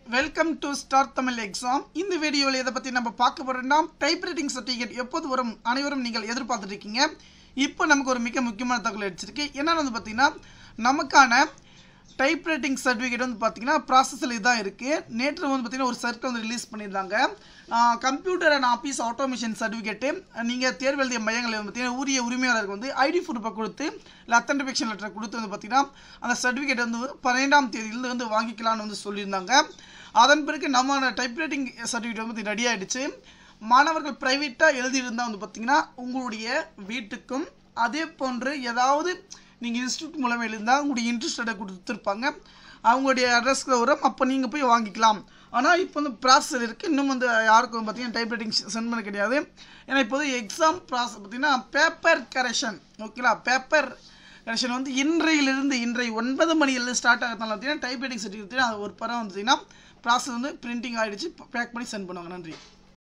welcome to star Tamil exam இந்த வீடியோவில் இதை பற்றி நம்ம பார்க்க போகிறோம்னா டைப்ரைட்டிங் சர்டிஃபிகேட் எப்போது வரும் அனைவரும் நீங்கள் எதிர்பார்த்துட்டு இருக்கீங்க இப்போ நமக்கு ஒரு மிக முக்கியமான தகவல் அடிச்சிருக்கு என்னென்னு வந்து பார்த்தீங்கன்னா நமக்கான டைப்ரைட்டிங் சர்டிஃபிகேட் வந்து பார்த்தீங்கன்னா ப்ராசஸில் இதுதான் இருக்குது நேற்று வந்து பார்த்தீங்கன்னா ஒரு சர்க்கிள் வந்து ரிலீஸ் பண்ணியிருந்தாங்க computer and office automation certificate நீங்கள் தேர்வு எழுதிய மையங்களில் வந்து பார்த்தீங்கன்னா உரிய உரிமையாளருக்கு வந்து ஐடி ப்ரூஃபை கொடுத்து இல்லை அத்தன்டிஃபிகேஷன் லெட்டர் கொடுத்து வந்து பார்த்தீங்கன்னா அந்த சர்டிஃபிகேட் வந்து பன்னெண்டாம் தேதியிலேருந்து வந்து வாங்கிக்கலாம்னு வந்து சொல்லியிருந்தாங்க அதன் பிறகு நம்ம டைப்ரைட்டிங் சர்டிஃபிகேட் வந்து ரெடி ஆகிடுச்சு மாணவர்கள் ப்ரைவேட்டாக எழுதியிருந்தால் வந்து பார்த்தீங்கன்னா உங்களுடைய வீட்டுக்கும் அதே போன்று ஏதாவது நீங்கள் இன்ஸ்டியூட் மூலமாக எழுந்தால் உங்களுடைய இன்ட்ரெஸ்டடை கொடுத்துருப்பாங்க அவங்களுடைய அட்ரஸ்க்கு வரும் அப்போ நீங்கள் போய் வாங்கிக்கலாம் ஆனால் இப்போ வந்து ப்ராசஸர் இருக்குது இன்னும் வந்து யாருக்கும் வந்து பார்த்தீங்கன்னா டைப்ரைட்டிங் சென்ட் பண்ண கிடையாது ஏன்னா இப்போது எக்ஸாம் ப்ராசஸ் பார்த்தீங்கன்னா பேப்பர் கரெக்ஷன் ஓகேங்களா பேப்பர் கரெக்ஷன் வந்து இன்றையிலிருந்து இன்றை ஒன்பது மணியிலிருந்து ஸ்டார்ட் ஆகிறதுனால பார்த்தீங்கன்னா டைப்ரைட்டிங் சர்டிஃபிகேட் ஒரு படம் வந்துச்சுன்னா ப்ராசஸ் வந்து பிரிண்டிங் ஆகிடுச்சு பேக் பண்ணி சென்ட் பண்ணுவாங்க நன்றி